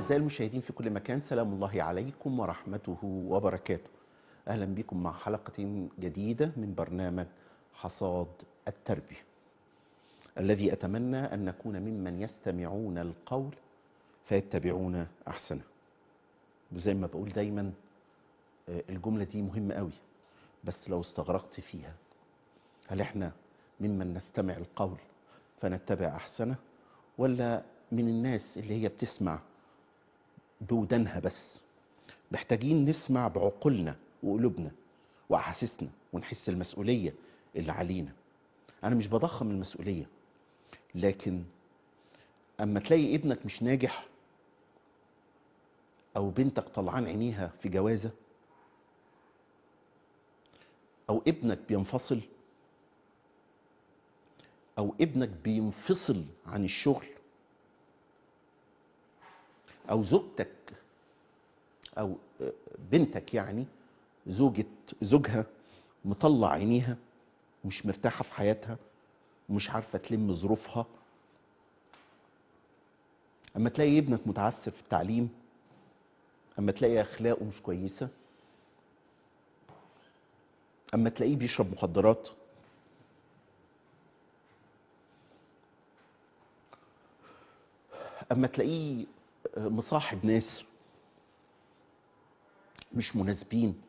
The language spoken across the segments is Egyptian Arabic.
أعزائي المشاهدين في كل مكان سلام الله عليكم ورحمته وبركاته أهلا بكم مع حلقة جديدة من برنامج حصاد التربية الذي أتمنى أن نكون ممن يستمعون القول فيتبعون أحسنه وزي ما بقول دايما آه، الجملة دي مهمة قوي بس لو استغرقت فيها هل احنا ممن نستمع القول فنتبع أحسنه ولا من الناس اللي هي بتسمع بودانها بس محتاجين نسمع بعقولنا وقلوبنا وأحاسيسنا ونحس المسؤولية اللي علينا أنا مش بضخم المسؤولية لكن أما تلاقي ابنك مش ناجح أو بنتك طلعان عينيها في جوازة أو ابنك بينفصل أو ابنك بينفصل عن الشغل أو زوجتك أو بنتك يعني زوجة زوجها مطلع عينيها ومش مرتاحة في حياتها ومش عارفة تلم ظروفها أما تلاقي ابنك متعسر في التعليم أما تلاقي أخلاقه مش كويسة أما تلاقيه بيشرب مخدرات أما تلاقيه مصاحب ناس مش مناسبين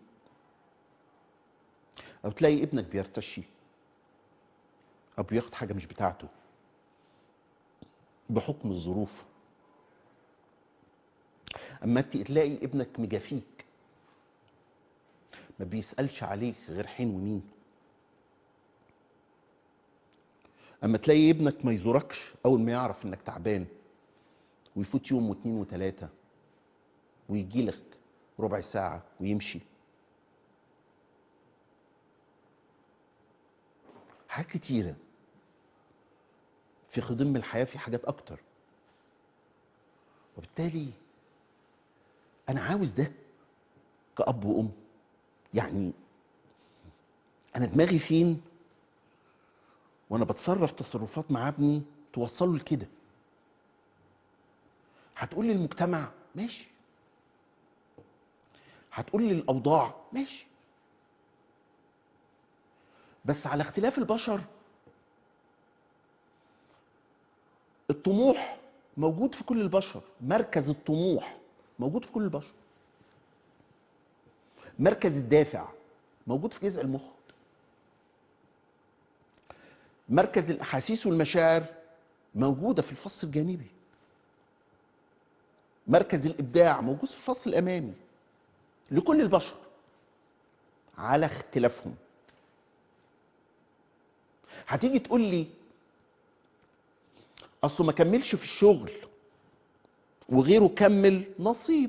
أو تلاقي ابنك بيرتشي أو بياخد حاجة مش بتاعته بحكم الظروف أما تلاقي ابنك مجافيك ما بيسألش عليك غير حين ومين أما تلاقي ابنك ما يزوركش أول ما يعرف إنك تعبان ويفوت يوم واثنين وثلاثة ويجي لك ربع ساعة ويمشي حاجات كتيرة في خضم الحياة في حاجات أكتر وبالتالي أنا عاوز ده كأب وأم يعني أنا دماغي فين وأنا بتصرف تصرفات مع ابني توصله لكده هتقول لي المجتمع ماشي هتقول لي الاوضاع ماشي بس على اختلاف البشر الطموح موجود في كل البشر مركز الطموح موجود في كل البشر مركز الدافع موجود في جزء المخ مركز الاحاسيس والمشاعر موجوده في الفص الجانبي مركز الابداع موجود في الفصل الامامي لكل البشر على اختلافهم هتيجي تقول لي اصله ما كملش في الشغل وغيره كمل نصيب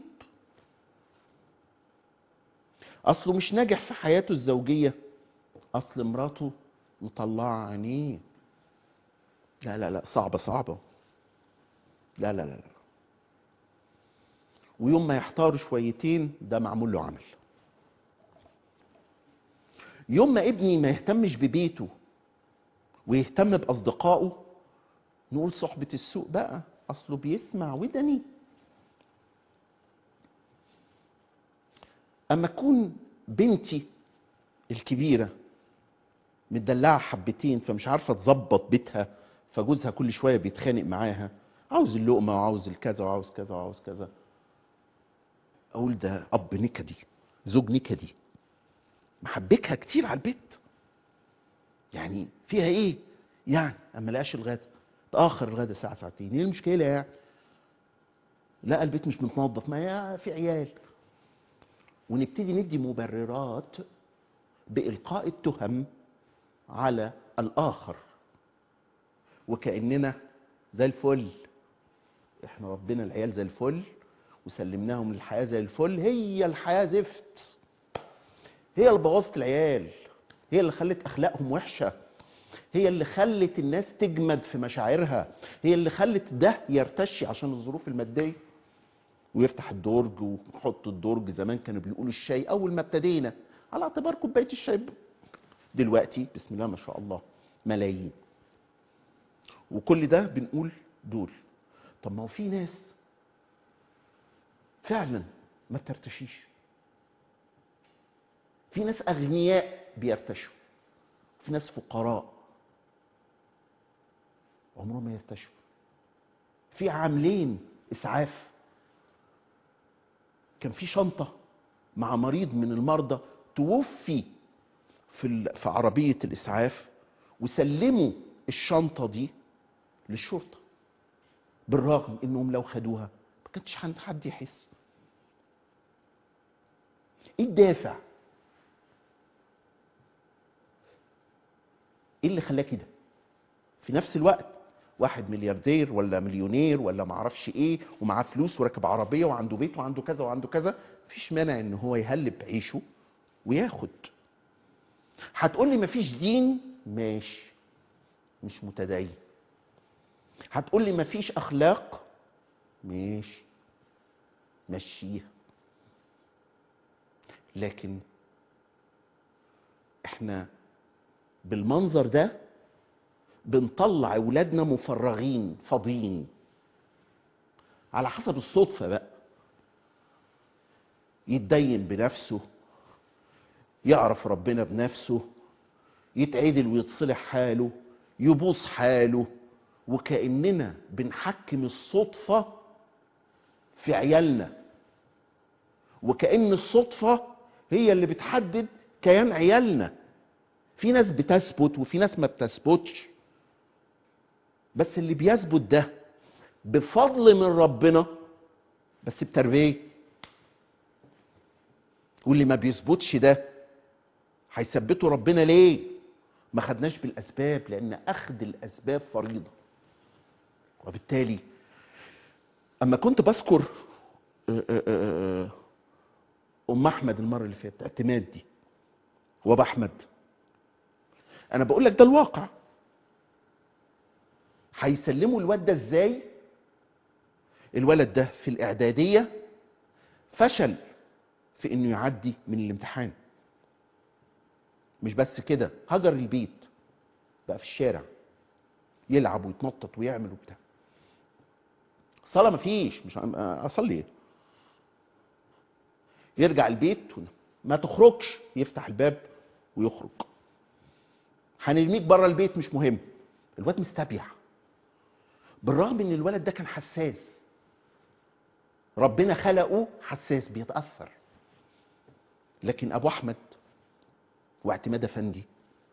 اصله مش ناجح في حياته الزوجيه اصل مراته مطلعه عينيه لا لا لا صعبه صعبه لا لا لا, لا. ويوم ما يحتار شويتين ده معمول له عمل يوم ما ابني ما يهتمش ببيته ويهتم باصدقائه نقول صحبة السوق بقى اصله بيسمع ودني اما تكون بنتي الكبيرة متدلعة حبتين فمش عارفة تظبط بيتها فجوزها كل شوية بيتخانق معاها عاوز اللقمة وعاوز الكذا وعاوز كذا وعاوز كذا اقول ده اب نكدي زوج نكدي محبكها كتير على البيت يعني فيها ايه يعني اما لقاش الغدا تاخر الغدا ساعه ساعتين ايه المشكله يعني لا البيت مش متنظف ما يا في عيال ونبتدي ندي مبررات بالقاء التهم على الاخر وكاننا زي الفل احنا ربنا العيال زي الفل وسلمناهم للحياه زي الفل هي الحياه زفت هي اللي بوظت العيال هي اللي خلت اخلاقهم وحشه هي اللي خلت الناس تجمد في مشاعرها هي اللي خلت ده يرتشي عشان الظروف الماديه ويفتح الدرج ويحط الدرج زمان كانوا بيقولوا الشاي اول ما ابتدينا على اعتبار كوبايه الشاي دلوقتي بسم الله ما شاء الله ملايين وكل ده بنقول دول طب ما هو في ناس فعلا ما بترتشيش في ناس اغنياء بيرتشوا في ناس فقراء عمرهم ما يرتشوا في عاملين اسعاف كان في شنطه مع مريض من المرضى توفي في ال- في عربيه الاسعاف وسلموا الشنطه دي للشرطه بالرغم انهم لو خدوها ما كانش حد حد يحس ايه الدافع ايه اللي خلاه كده في نفس الوقت واحد ملياردير ولا مليونير ولا معرفش ايه ومعاه فلوس وراكب عربيه وعنده بيت وعنده كذا وعنده كذا مفيش مانع ان هو يهلب عيشه وياخد هتقول لي مفيش دين ماشي مش متدين هتقول لي مفيش اخلاق ماشي مشيها لكن احنا بالمنظر ده بنطلع اولادنا مفرغين فاضيين على حسب الصدفه بقى يتدين بنفسه يعرف ربنا بنفسه يتعدل ويتصلح حاله يبوظ حاله وكاننا بنحكم الصدفه في عيالنا وكأن الصدفة هي اللي بتحدد كيان عيالنا في ناس بتثبت وفي ناس ما بتثبتش بس اللي بيثبت ده بفضل من ربنا بس بتربية واللي ما بيثبتش ده هيثبته ربنا ليه ما خدناش بالأسباب لأن أخذ الأسباب فريضة وبالتالي أما كنت بذكر آه، آه، آه، ام احمد المره اللي فاتت اعتماد دي وابا احمد انا بقول لك ده الواقع هيسلموا الواد ده ازاي الولد ده في الاعداديه فشل في انه يعدي من الامتحان مش بس كده هجر البيت بقى في الشارع يلعب ويتنطط ويعمل وبتاع صلاه مفيش مش عم- اصلي ايه يرجع البيت ما تخرجش يفتح الباب ويخرج هنرميك بره البيت مش مهم الواد مستبيح بالرغم ان الولد ده كان حساس ربنا خلقه حساس بيتاثر لكن ابو احمد واعتماد افندي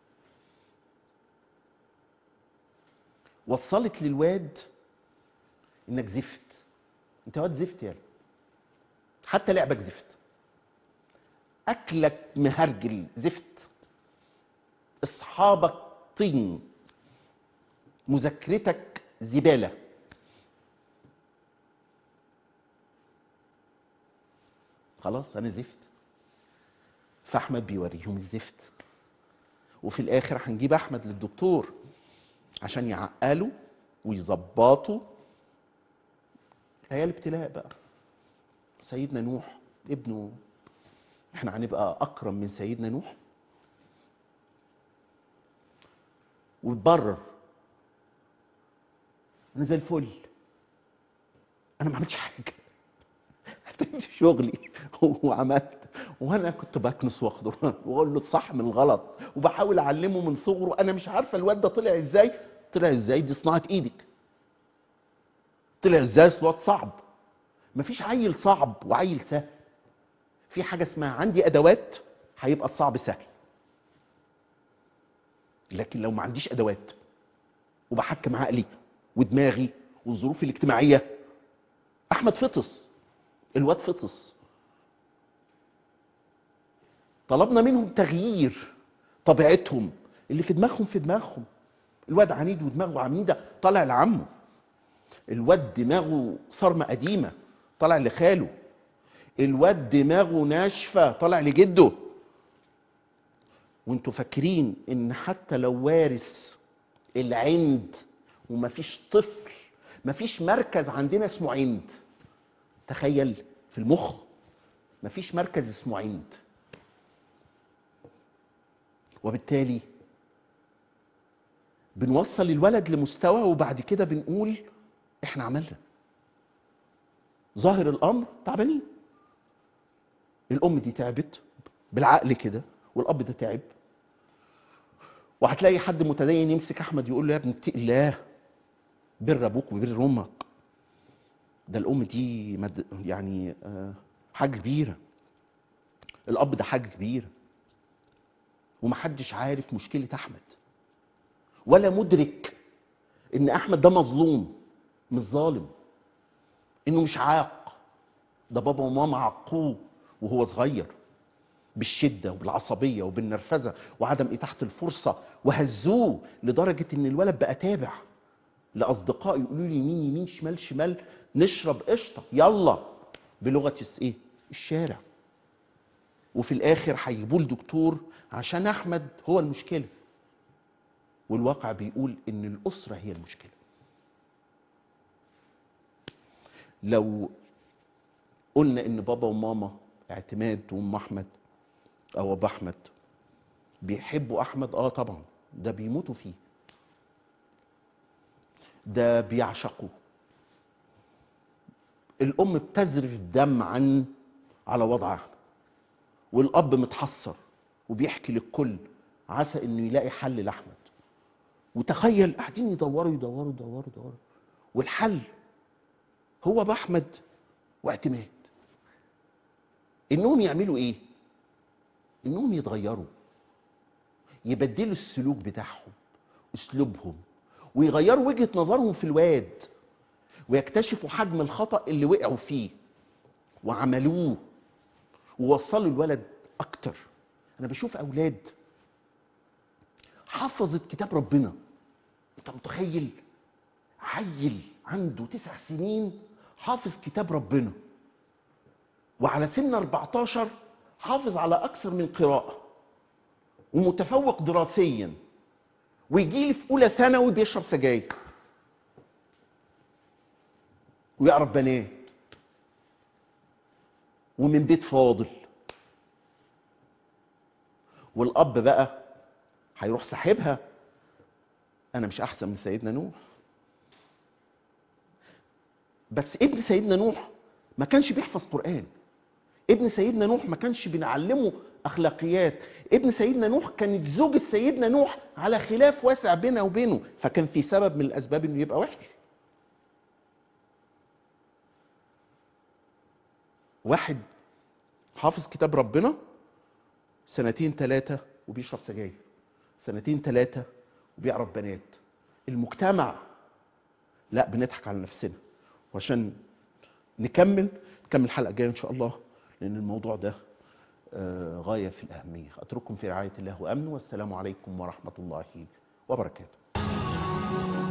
وصلت للواد انك زفت انت واد زفت يعني حتى لعبك زفت اكلك مهرجل زفت اصحابك طين مذاكرتك زباله خلاص انا زفت فاحمد بيوريهم الزفت وفي الاخر هنجيب احمد للدكتور عشان يعقله ويظبطه العيال ابتلاء بقى سيدنا نوح ابنه احنا هنبقى اكرم من سيدنا نوح وتبرر انا زي الفل انا ما عملتش حاجه عملت شغلي وعملت وانا كنت بكنس واخده واقول له الصح من الغلط وبحاول اعلمه من صغره انا مش عارفه الواد ده طلع ازاي طلع ازاي دي صناعه ايدك طلع ازاي أصل الواد صعب مفيش عيل صعب وعيل سهل في حاجه اسمها عندي ادوات هيبقى الصعب سهل لكن لو ما عنديش ادوات وبحكم عقلي ودماغي والظروف الاجتماعيه احمد فطس الواد فطس طلبنا منهم تغيير طبيعتهم اللي في دماغهم في دماغهم الواد عنيد ودماغه عميده طالع لعمه الواد دماغه صرمه قديمه طالع لخاله الواد دماغه ناشفه طالع لجده وانتوا فاكرين ان حتى لو وارث العند ومفيش طفل مفيش مركز عندنا اسمه عند تخيل في المخ مفيش مركز اسمه عند وبالتالي بنوصل الولد لمستوى وبعد كده بنقول احنا عملنا ظاهر الامر تعبانين الام دي تعبت بالعقل كده والاب ده تعب وهتلاقي حد متدين يمسك احمد يقول له يا ابني اتق الله بر ابوك وبر امك ده الام دي مد... يعني آه، حاجه كبيره الاب ده حاجه كبيره ومحدش عارف مشكله احمد ولا مدرك ان احمد ده مظلوم مش ظالم انه مش عاق ده بابا وماما عقوه وهو صغير بالشده وبالعصبيه وبالنرفزه وعدم اتاحه الفرصه وهزوه لدرجه ان الولد بقى تابع لاصدقاء يقولوا لي يمين يمين شمال شمال نشرب قشطه يلا بلغه الس- ايه الشارع وفي الاخر هيجيبوا له دكتور عشان احمد هو المشكله والواقع بيقول ان الاسره هي المشكله لو قلنا ان بابا وماما اعتماد وام احمد او ابو احمد بيحبوا احمد اه طبعا ده بيموتوا فيه ده بيعشقوه الام بتذرف دمعا على وضع احمد والاب متحسر وبيحكي للكل عسى انه يلاقي حل لاحمد وتخيل قاعدين يدوروا يدوروا يدوروا يدوروا والحل هو ابو احمد واعتماد انهم يعملوا ايه انهم يتغيروا يبدلوا السلوك بتاعهم اسلوبهم ويغيروا وجهه نظرهم في الواد ويكتشفوا حجم الخطا اللي وقعوا فيه وعملوه ووصلوا الولد اكتر انا بشوف اولاد حفظت كتاب ربنا انت متخيل عيل عنده تسع سنين حافظ كتاب ربنا وعلى سن 14 حافظ على اكثر من قراءه ومتفوق دراسيا ويجي لي في اولى ثانوي بيشرب سجاير ويعرف بنات ومن بيت فاضل والاب بقى هيروح ساحبها انا مش احسن من سيدنا نوح بس ابن سيدنا نوح ما كانش بيحفظ قران ابن سيدنا نوح ما كانش بنعلمه اخلاقيات ابن سيدنا نوح كانت زوجة سيدنا نوح على خلاف واسع بينها وبينه فكان في سبب من الاسباب انه يبقى وحش واحد حافظ كتاب ربنا سنتين ثلاثة وبيشرب سجاير سنتين ثلاثة وبيعرف بنات المجتمع لا بنضحك على نفسنا وعشان نكمل نكمل الحلقة الجاية إن شاء الله لأن الموضوع ده آه، غاية في الأهمية أترككم في رعاية الله وأمن والسلام عليكم ورحمة الله وبركاته